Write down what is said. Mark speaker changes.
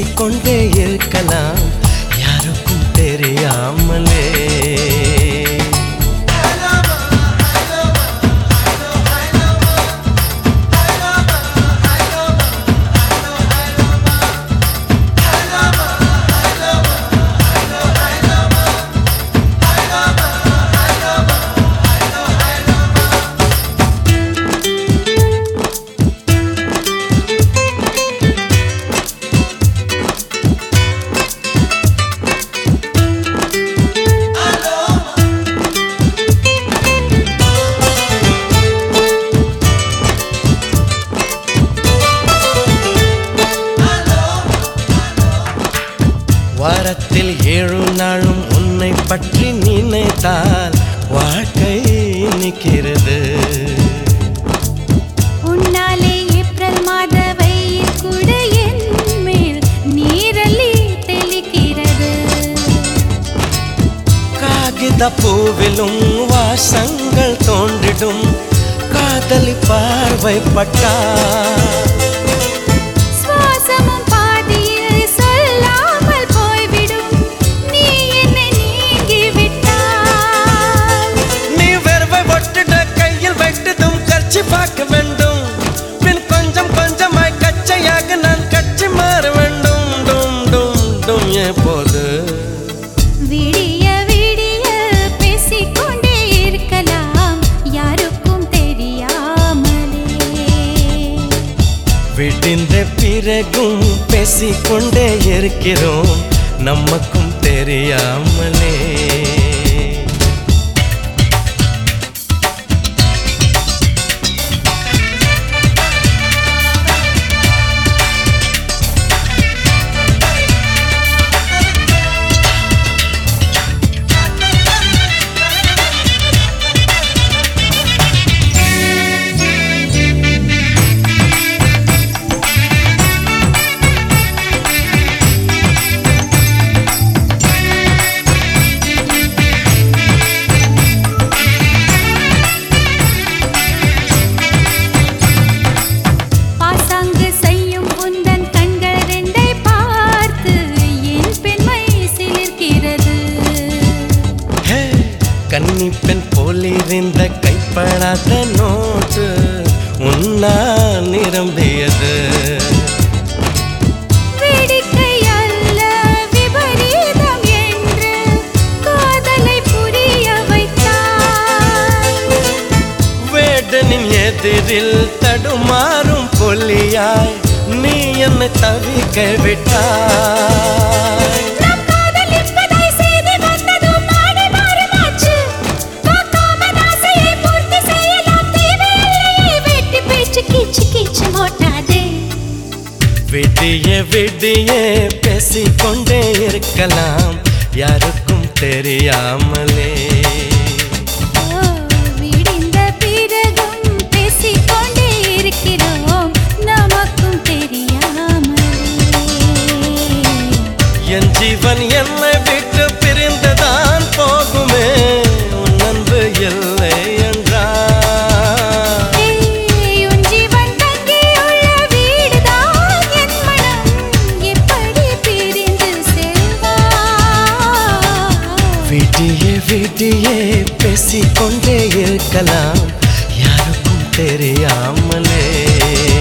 Speaker 1: பேசிக்கொண்டே இருக்கலாம் யாருக்கும் தெரியாமலே வாரத்தில் ஏழு நாளும் உன்னை பற்றி நினைத்தால் வாழ்க்கை நிற்கிறது
Speaker 2: உன்னாலே ஏப்ரல் மாத வெயில் கூட என் மேல் நீரலி தெளிக்கிறது
Speaker 1: காகித பூவிலும் வாசங்கள் தோன்றிடும் காதலி பார்வைப்பட்டால்
Speaker 2: சுவாசமும் பாதியில் சொல்லாமல் போய்விடும் நீ என்னை நீங்கி விட்டால்
Speaker 1: நீ வெறுவை ஒட்டிட கையில் வைத்ததும் கட்சி பார்க்க வேண்டும் பின் கொஞ்சம் கொஞ்சமாய் கச்சையாக நான் கட்சி மாற வேண்டும் டும் டும் டும் எப்போது
Speaker 2: விடிய விடிய பேசிக்கொண்டே இருக்கலாம் யாருக்கும் தெரியாமலே
Speaker 1: விடிந்த பிறகும் பேசிக்கொண்டே இருக்கிறோம் நமக்கும் தெரியாமலே
Speaker 2: பாசாங்கு செய்யும் உந்தன் கண்கள் ரெண்டை பார்த்து என் பெண்மை சிலிர்க்கிறது
Speaker 1: ஹே, கன்னி பெண் போலிருந்த கைப்படாத நோட்டு உன்னா நிரம்பியது
Speaker 2: வேடிக்கை அல்ல விபரீதம் என்று காதலை புரிய வைத்தாய்
Speaker 1: வேடனின் எதிரில் தடுமாறும் பொல்லியாய் நீ என்னை தவிக்க விட்டாய்
Speaker 2: நம் காதல் இப்பதை செய்தி வந்ததும் நாடு மாறுமாச்சு பார்க்காம ஆசையை பூர்த்தி செய்யலாம் தேவையில்லையே வெட்டி பேச்சு கீச்சு கீச்சு மோட்டாதே
Speaker 1: விடிய விடிய பேசிக்கொண்டே இருக்கலாம் யாருக்கும் தெரியாமலே
Speaker 2: ஓ, விடிந்த பிறகும் பேசிக்கொண்டே இருக்கிறோம் நமக்கும் தெரியாமலே
Speaker 1: என் ஜீவன் என்னை விட்டு பிரிந்துதான் போகுமே உன் அன்பு இல்லை என்றால்
Speaker 2: ஏய், உன் ஜீவன் தங்கியுள்ள வீடுதான் என் மனம் எப்படி பிரிந்து செல்வா
Speaker 1: விடிய விடிய பேசிக்கொண்டே இருக்கலாம் யாருக்கும் தெரியாமலே